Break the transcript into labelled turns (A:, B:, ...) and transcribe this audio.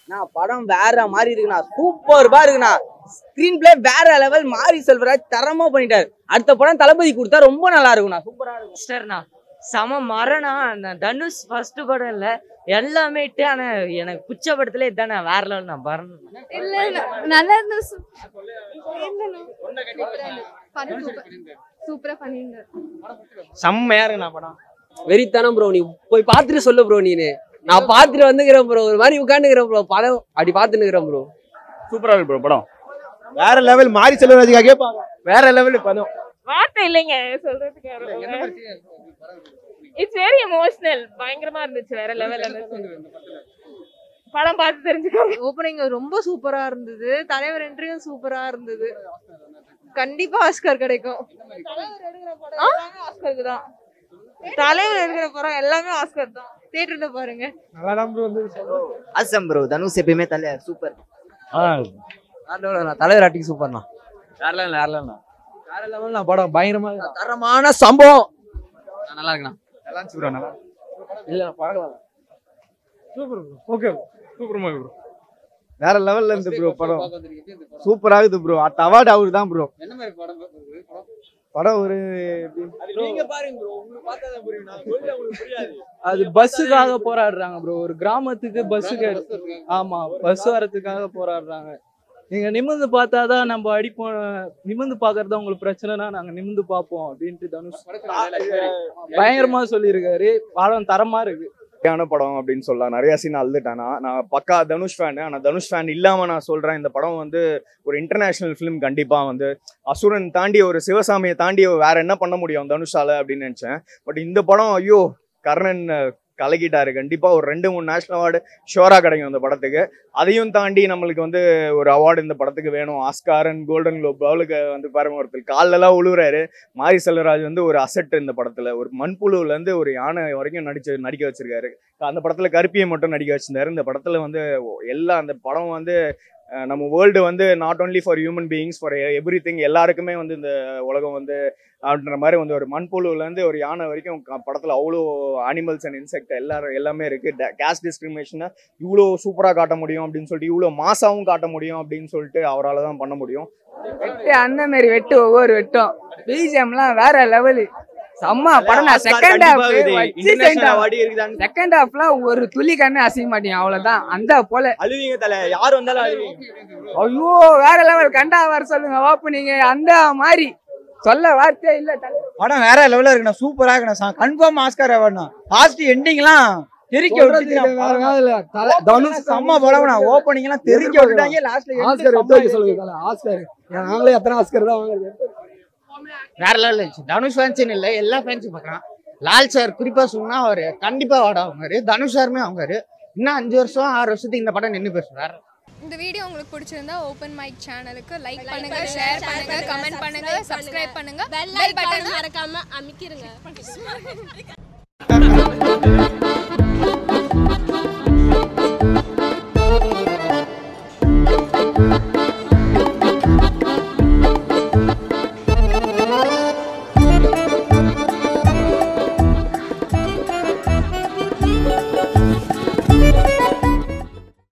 A: நான் படம் வேற மாதிரி இருக்குண்ணா சூப்பர்பா இருக்குண்ணா ஸ்கிரீன் பிளே வேற லெவல் மாரி செல்வராஜ் தரமா பண்ணிட்டாரு அடுத்த படம் தளபதி கொடுத்தா ரொம்ப நல்லா இருக்கும்ண்ணா சூப்பரா இருக்கும்
B: மாஸ்டர்ண்ணா செம மரணா அந்த தனுஷ் ஃபர்ஸ்ட் படம் இல்ல எல்லாமே இட்டு ஆனா எனக்கு பிடிச்ச படத்துல இதானே வேற லெவல் நான் பரண்
C: இல்ல இல்ல நல்லா இருந்தது சு- இல்லண்ணா. படம் சூப்பர் சூப்பரா பண்ணியிருந்தாரு
D: செம்மையா இருக்குண்ணா படம்
E: வெறித்தனம் ப்ரோ நீ போய் பார்த்துட்டு சொல்லு ப்ரோ நீனு நான் பார்த்துட்டு வந்துக்கிறேன் ப்ரோ ஒரு மாதிரி உட்காந்துக்கிறேன் ப்ரோ படம் அப்படி பார்த்துன்னுக்கிறேன் ப்ரோ
D: சூப்பரா இருக்கு ப்ரோ படம் வேற லெவல் மாரி செல்வராஜுக்காகவே பாக்கலாம் வேற லெவல் படம்
F: வார்த்தை இல்லைங்க சொல்றதுக்கு இட்ஸ் வெரி எமோஷனல் பயங்கரமா இருந்துச்சு வேற லெவல்ல இருந்துச்சு படம் பார்த்து தெரிஞ்சுக்கோங்க
G: ஓப்பனிங் ரொம்ப சூப்பரா இருந்தது தலைவர் என்ட்ரியும் சூப்பரா இருந்தது கண்டிப்பா ஆஸ்கர் கிடைக்கும் ஆ? ஆஸ்கருக்கு தான் தலைவர் எடுக்கிற படம் எல்லாமே ஆஸ்கர் தான் தியேட்டர்ல பாருங்க
D: நல்லா தான் ப்ரோ வந்து
A: அசம் ப்ரோ தனுஷ் எப்பயுமே தலை சூப்பர்
E: தலைவர் ஆட்டிங் சூப்பர்ண்ணா
D: வேற லெவல் வேற லெவல்
E: வேற லெவல்ண்ணா படம் பயங்கரமா இருக்கு.
A: தரமான சம்பவம்
E: நல்லா இருக்குண்ணா
D: நல்லா இருந்துச்சு ப்ரோ நல்லா
E: இல்ல பார்க்கலாம்
D: super bro okay super movie bro வேற லெவல்ல இருந்து ப்ரோ படம் சூப்பர் ஆகுது ப்ரோ அட் அவார்டு அவரு தான் ப்ரோ
E: என்ன மாதிரி படம்
D: படம் ஒரு
E: நீங்க பாருங்க ப்ரோ உங்களுக்கு பார்த்தா தான் புரியும் நான் சொல்ல உங்களுக்கு புரியாது
H: அது பஸ்ஸுக்காக போராடுறாங்க ப்ரோ ஒரு கிராமத்துக்கு பஸ்ஸுக்கு ஆமா பஸ் வரதுக்காக போராடுறாங்க நீங்க நிமிர்ந்து பார்த்தாதான் நம்ம அடிப்போம் நிமிர்ந்து பாக்குறது உங்களுக்கு பிரச்சனைனா நாங்க நிமிர்ந்து பார்ப்போம் அப்படின்ட்டு தனுஷ் பயங்கரமா சொல்லியிருக்காரு படம் தரமா இருக்கு
D: சரியான படம் அப்படின்னு சொல்லலாம் நிறைய சீன் அழுதுட்டானா நான் பக்கா தனுஷ் ஃபேன் ஆனால் தனுஷ் ஃபேன் இல்லாமல் நான் சொல்கிறேன் இந்த படம் வந்து ஒரு இன்டர்நேஷ்னல் ஃபிலிம் கண்டிப்பாக வந்து அசுரன் தாண்டி ஒரு சிவசாமியை தாண்டி வேற என்ன பண்ண முடியும் தனுஷால அப்படின்னு நினச்சேன் பட் இந்த படம் ஐயோ கர்ணன் அஹ், கலக்கிட்டாரு கண்டிப்பாக ஒரு ரெண்டு மூணு நேஷனல் அவார்டு ஷோராக கிடைக்கும் இந்த படத்துக்கு அதையும் தாண்டி நம்மளுக்கு வந்து ஒரு அவார்டு இந்த படத்துக்கு வேணும் ஆஸ்கார் அண்ட் கோல்டன் குளோப் அவளுக்கு வந்து பாருங்க ஒருத்தர் கால்லெல்லாம் உழுவுறாரு மாரி செல்வராஜ் வந்து ஒரு அசட் இந்த படத்துல ஒரு மண்புழுவுல இருந்து ஒரு யானை வரைக்கும் நடிச்சு நடிக்க வச்சிருக்காரு அந்த படத்துல கருப்பியை மட்டும் நடிக்க வச்சிருந்தாரு இந்த படத்துல வந்து எல்லா அந்த படம் வந்து அஹ், நம்ம வேர்ல்டு வந்து not only for human beings for everything எல்லாருக்குமே வந்து இந்த உலகம் வந்து அப்படின்ற மாதிரி வந்து ஒரு மண்புழுவுல இருந்து ஒரு யானை வரைக்கும் க- படத்துல அவ்வளோ அனிமல்ஸ் அண்ட் இன்செக்ட் எல்லாரும் எல்லாமே இருக்கு கேஸ்ட் டிஸ்கிரிமினேஷனை இவ்வளோ சூப்பராக காட்ட முடியும் அப்படின்னு சொல்லிட்டு இவ்வளோ மாசாவும் காட்ட முடியும் அப்படின்னு சொல்லிட்டு அவரால் தான் பண்ண முடியும்
I: வெட்டு அந்த மாதிரி வெட்டு ஒவ்வொரு வெட்டும் பிஜிஎம்லாம் வேற லெவலு செம்ம படம் நான் செகண்ட் ஹாஃப் செகண்ட் ஹாஃப்லாம் ஒரு துளி கண்ணு அசைய மாட்டேன் அவ்வளவுதான் அந்த போல
D: அழுவீங்க தலை யார் வந்தாலும் அழுவீங்க
I: ஐயோ வேற லெவல் கண்டா வர சொல்லுங்க ஓப்பனிங் அந்த மாதிரி சொல்ல வார்த்தையே இல்ல தலைவர்.
J: படம் வேற லெவல்ல இருக்குண்ணா சூப்பரா இருக்குண்ணா கன்ஃபார்ம் ஆஸ்கார் அவார்ட்ண்ணா லாஸ்ட் எண்டிங்லாம் தெரிக்க
I: சொல்றதுக்கு வேற லெவல்ல. தல- தனுஷ்
J: செம்ம படம்ண்ணா ஓப்பனிங் எல்லாம் தெரிக்க விட்டுட்டாங்க
I: ஆஸ்கர் எடுத்து வைக்க
J: லாஸ்ட்ல
I: சொல்லுங்க தல. ஆஸ்கர் நாங்களே எத்தனை ஆஸ்கர் தான் வாங்குறது
J: வேற லெவல் இருந்துச்சு தனுஷ் ஃபேன்ஸ் இல்ல எல்லா ஃபேன்ஸும் பார்க்கலாம் லால் சார் குறிப்பா சொன்னா அவரு கண்டிப்பா வாட வாங்குவாரு தனுஷ் சாருமே வாங்குவாரு இன்னும் அஞ்சு வருஷம் ஆறு வருஷத்துக்கு இந்த படம் நின்று பேசும் வேற
C: இந்த வீடியோ உங்களுக்கு பிடிச்சிருந்தா ஓப்பன் மைக் சேனலுக்கு லைக் பண்ணுங்க ஷேர் பண்ணுங்க கமெண்ட் பண்ணுங்க சப்ஸ்கிரைப் பண்ணுங்க பெல் பட்டன்
F: மறக்காம அமைக்கிருங்க